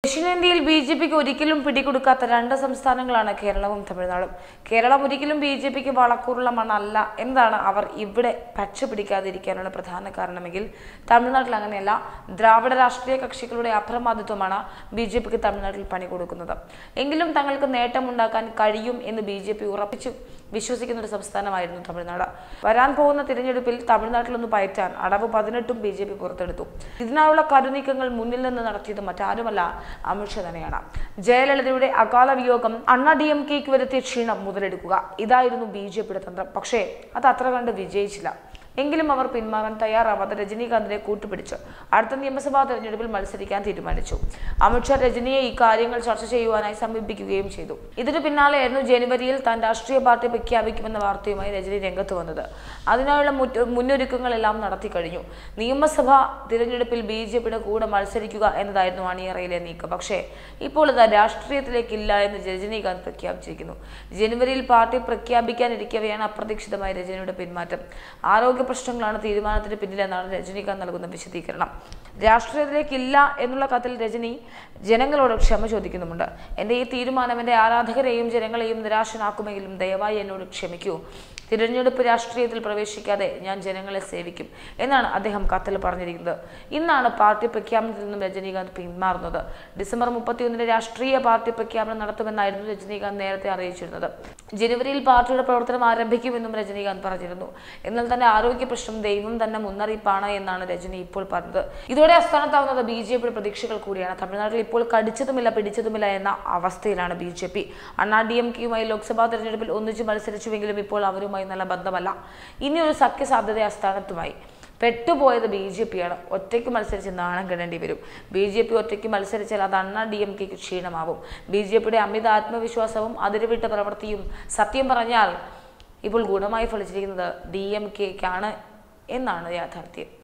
ദക്ഷിണേന്ത്യയിൽ B J പിക്ക് ഒരിക്കലും പിടികൊടുക്കാത്ത രണ്ട് സംസ്ഥാനങ്ങളാണ് കേരളവും തമിഴ്നാടും കേരളം ഒരിക്കലും ബി ജെ പിക്ക് വളക്കൂറുള്ള മണ്ണല്ല എന്താണ് അവർ ഇവിടെ പച്ച പിടിക്കാതിരിക്കാനുള്ള പ്രധാന കാരണമെങ്കിൽ തമിഴ്നാട്ടിൽ അങ്ങനെയല്ല ദ്രാവിഡ രാഷ്ട്രീയ കക്ഷികളുടെ അപ്രമാദിത്വമാണ് ബി ജെ പിക്ക് തമിഴ്നാട്ടിൽ പണി കൊടുക്കുന്നത് എങ്കിലും തങ്ങൾക്ക് നേട്ടമുണ്ടാക്കാൻ കഴിയും എന്ന് ബി ജെ പി ഉറപ്പിച്ചു വിശ്വസിക്കുന്ന ഒരു സംസ്ഥാനമായിരുന്നു തമിഴ്നാട് വരാൻ പോകുന്ന തിരഞ്ഞെടുപ്പിൽ തമിഴ്നാട്ടിലൊന്ന് പയറ്റാൻ അടവ് പതിനെട്ടും ബി ജെ പി പുറത്തെടുത്തു ഇതിനായുള്ള കരുനീക്കങ്ങൾ മുന്നിൽ നിന്ന് നടത്തിയത് മറ്റാരുമല്ല അമിത്ഷാ തന്നെയാണ് ജയലളിതയുടെ അകാല വിയോഗം അണ്ണ ഡി എം കെക്ക് വരുത്തിയ ക്ഷീണം മുതലെടുക്കുക ഇതായിരുന്നു ബി ജെ പിയുടെ തന്ത്രം പക്ഷേ അത് അത്ര കണ്ട് വിജയിച്ചില്ല എങ്കിലും അവർ പിന്മാറാൻ തയ്യാറാവാതെ രജനീകാന്തിനെ കൂട്ടുപിടിച്ച് അടുത്ത നിയമസഭാ തെരഞ്ഞെടുപ്പിൽ മത്സരിക്കാൻ തീരുമാനിച്ചു അമിത്ഷാ രജനിയെ ഈ കാര്യങ്ങൾ ചർച്ച ചെയ്യുവാനായി സമീപിക്കുകയും ചെയ്തു ഇതിനു പിന്നാലെയായിരുന്നു ജനുവരിയിൽ താൻ രാഷ്ട്രീയ പാർട്ടി പ്രഖ്യാപിക്കുമെന്ന വാർത്തയുമായി രജനി രംഗത്ത് വന്നത് അതിനായുള്ള മുറ്റ- മുന്നൊരുക്കങ്ങളെല്ലാം നടത്തി കഴിഞ്ഞു നിയമസഭാ തിരഞ്ഞെടുപ്പിൽ ബി ജെ പിയുടെ കൂടെ മത്സരിക്കുക എന്നതായിരുന്നു അണിയറയിലെ നീക്കം പക്ഷേ ഇപ്പോൾ ഇത് രാഷ്ട്രീയത്തിലേക്കില്ല എന്ന് രജനീകാന്ത് പ്രഖ്യാപിച്ചിരിക്കുന്നു ജനുവരിയിൽ പാർട്ടി പ്രഖ്യാപിക്കാനിരിക്കവെയാണ് അപ്രതീക്ഷിതമായ രജനിയുടെ പിന്മാറ്റം ആരോഗ്യ പ്രശ്നങ്ങളാണ് തീരുമാനത്തിന് പിന്നിലെന്നാണ് രജനീകാന്ത് നൽകുന്ന വിശദീകരണം രാഷ്ട്രീയത്തിലേക്കില്ല എന്നുള്ള കത്തിൽ രജനി ജനങ്ങളോട് ക്ഷമ ചോദിക്കുന്നുമുണ്ട് എൻ്റെ ഈ തീരുമാനം എൻ്റെ ആരാധകരെയും ജനങ്ങളെയും നിരാശനാക്കുമെങ്കിലും ദയവായി എന്നോട് ക്ഷമിക്കൂ തിരഞ്ഞെടുപ്പ് രാഷ്ട്രീയത്തിൽ പ്രവേശിക്കാതെ ഞാൻ ജനങ്ങളെ സേവിക്കും എന്നാണ് അദ്ദേഹം കത്തിൽ പറഞ്ഞിരിക്കുന്നത് ഇന്നാണ് പാർട്ടി പ്രഖ്യാപനത്തിൽ നിന്നും രജനീകാന്ത് പിന്മാറുന്നത് ഡിസംബർ മുപ്പത്തിയൊന്നിന് രാഷ്ട്രീയ പാർട്ടി പ്രഖ്യാപനം നടത്തുമെന്നായിരുന്നു രജനീകാന്ത് നേരത്തെ അറിയിച്ചിരുന്നത് ജനുവരിയിൽ പാർട്ടിയുടെ പ്രവർത്തനം ആരംഭിക്കുമെന്നും രജനീകാന്ത് പറഞ്ഞിരുന്നു എന്നാൽ തന്റെ ആരോഗ്യ പ്രശ്നം ദൈവം തന്നെ മുന്നറിയിപ്പാണ് എന്നാണ് രജനി ഇപ്പോൾ പറഞ്ഞത് ഇതോടെ അസ്ഥാനത്താവുന്നത് ബി ജെ പിയുടെ പ്രതീക്ഷകൾ കൂടിയാണ് തമിഴ്നാട്ടിൽ ഇപ്പോൾ കടിച്ചതുമില്ല പിടിച്ചതുമില്ല എന്ന അവസ്ഥയിലാണ് B J P Anna D M കെയുമായി ലോക്സഭാ തെരഞ്ഞെടുപ്പിൽ ഒന്നിച്ച് മത്സരിച്ചുവെങ്കിലും ഇപ്പോൾ അവരുമായി നല്ല ബന്ധമല്ല ഇനി ഒരു സഖ്യസാധ്യത അസ്ഥാനത്തുമായി പെട്ടുപോയത് ബി ജെ പിയാണ് ഒറ്റയ്ക്ക് മത്സരിച്ച് നാണം കിടേണ്ടി വരും ബി ജെ പി ഒറ്റയ്ക്ക് മത്സരിച്ചാൽ അത് അണ്ണ ഡി എം കെക്ക് ക്ഷീണമാവും ബി ജെ പിയുടെ അമിത ആത്മവിശ്വാസവും അതിരുവിട്ട പ്രവൃത്തിയും സത്യം പറഞ്ഞാൽ ഇപ്പോൾ ഗുണമായി ഫലിച്ചിരിക്കുന്നത് ഡി എം കെക്കാണ് എന്നാണ് യാഥാർത്ഥ്യം